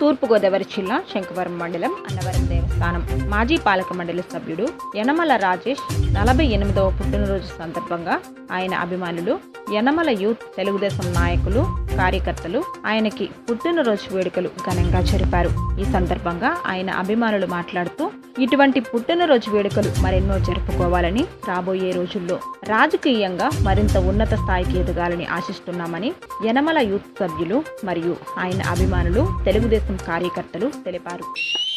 తూర్పుగోదావరి జిల్లా శంకవరం మండలం అన్నవరం దేవస్థానం మాజీ పాలక మండలి సభ్యుడు యనమల రాజేష్ నలభై ఎనిమిదవ పుట్టినరోజు సందర్భంగా ఆయన అభిమానులు యనమల యూత్ తెలుగుదేశం నాయకులు కార్యకర్తలు ఆయనకి పుట్టినరోజు వేడుకలు ఘనంగా జరిపారు ఈ సందర్భంగా ఆయన అభిమానులు మాట్లాడుతూ ఇటువంటి పుట్టినరోజు వేడుకలు మరెన్నో జరుపుకోవాలని రాబోయే రోజుల్లో రాజకీయంగా మరింత ఉన్నత స్థాయికి ఎదగాలని ఆశిస్తున్నామని యనమల యూత్ సభ్యులు మరియు ఆయన అభిమానులు తెలుగుదేశం కార్యకర్తలు తెలిపారు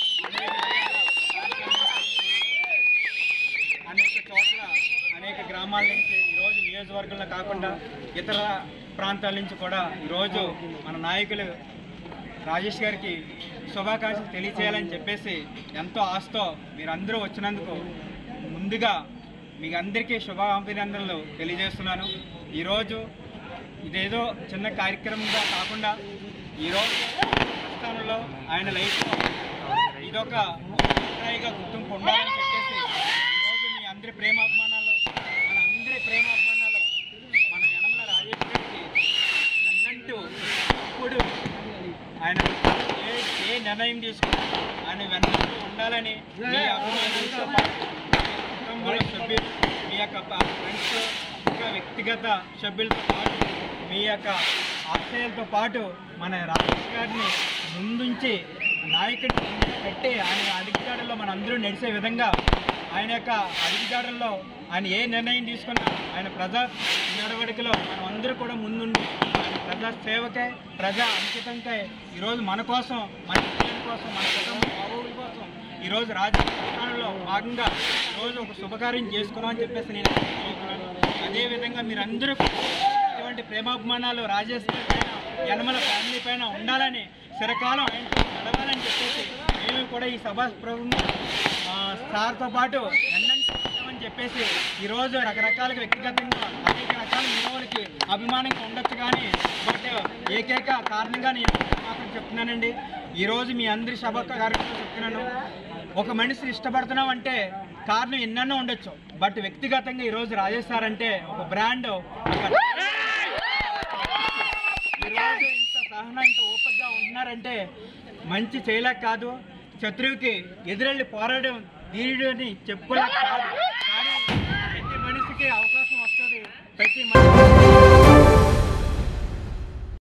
అనేక చోట్ల అనేక గ్రామాల నుంచి ఈరోజు నియోజకవర్గంలో కాకుండా ఇతర ప్రాంతాల నుంచి కూడా ఈరోజు మన నాయకులు రాజేష్ గారికి శుభాకాంక్షలు తెలియచేయాలని చెప్పేసి ఎంతో ఆశతో మీరందరూ వచ్చినందుకు ముందుగా మీకు అందరికీ శుభాభినందనలు తెలియజేస్తున్నాను ఈరోజు ఇదేదో చిన్న కార్యక్రమంగా కాకుండా ఈరోజు ప్రస్థానంలో ఆయన లైఫ్లో ఇదొక అభిప్రాయంగా గుర్తింపు ఉండాలని చెప్పేసి ఈరోజు మీ అందరి ప్రేమాభిమానాలు మన అందరి ప్రేమాభిమానాలు మన యనమల రాజేష్ గారికి అన్నట్టు ఇప్పుడు ఆయన ఏ ఏ నిర్ణయం తీసుకున్నా ఆయన వెనక ఉండాలని మీ అభిమానులతో పాటు కుటుంబంలో సభ్యులు మీ యొక్క ఫ్రెండ్స్ ఇంకా వ్యక్తిగత సభ్యులతో పాటు మీ యొక్క ఆశయాలతో పాటు మన రాజేష్ గారిని ముందుంచి నాయకుడిని పెట్టి ఆయన అడుగుజాడల్లో మన అందరూ నడిచే విధంగా ఆయన యొక్క అడుగుజాడల్లో ఆయన ఏ నిర్ణయం తీసుకున్నా ఆయన ప్రజా నడవడికలో మనం అందరూ కూడా ముందుండి ఆయన ప్రజా సేవకై ప్రజా అంకితంకై ఈరోజు మన కోసం మన పిల్లల కోసం మన కుటుంబం బాగోగుల కోసం ఈరోజు రాజకీయాల్లో భాగంగా ఈరోజు ఒక శుభకార్యం చేసుకున్నాం అని చెప్పేసి నేను అనుకుంటున్నాను అదేవిధంగా మీరందరూ ఇటువంటి ప్రేమాభిమానాలు రాజేష్ గారి పైన యనమల ఫ్యామిలీ పైన ఉండాలని చిరకాలం ఆయనతో నడవాలని చెప్పేసి మేము కూడా ఈ సభా ప్రభుత్వం సార్తో పాటు ఎన్నంటి ఉంటామని చెప్పేసి ఈరోజు రకరకాలుగా వ్యక్తిగతంగా అనేక రకాల విలువలకి అభిమానంగా ఉండొచ్చు కానీ బట్ ఏకైక కారణంగా నేను మాత్రం చెప్తున్నానండి ఈరోజు మీ అందరి సభ కార్యక్రమం చెప్తున్నాను ఒక మనిషి ఇష్టపడుతున్నాం అంటే కారణం ఎన్నెన్నో ఉండొచ్చు బట్ వ్యక్తిగతంగా ఈరోజు రాజేష్ సార్ అంటే ఒక బ్రాండ్ ఒక ఈరోజు ఇంత సహనం ఇంత ఓపికగా ఉంటున్నారంటే మంచి చేయలేక కాదు శత్రువుకి ఎదురెళ్ళి పోరాడడం ధీరుడని చెప్పుకోలేక కాదు కానీ ప్రతి మనిషికి అవకాశం వస్తుంది ప్రతి మనిషి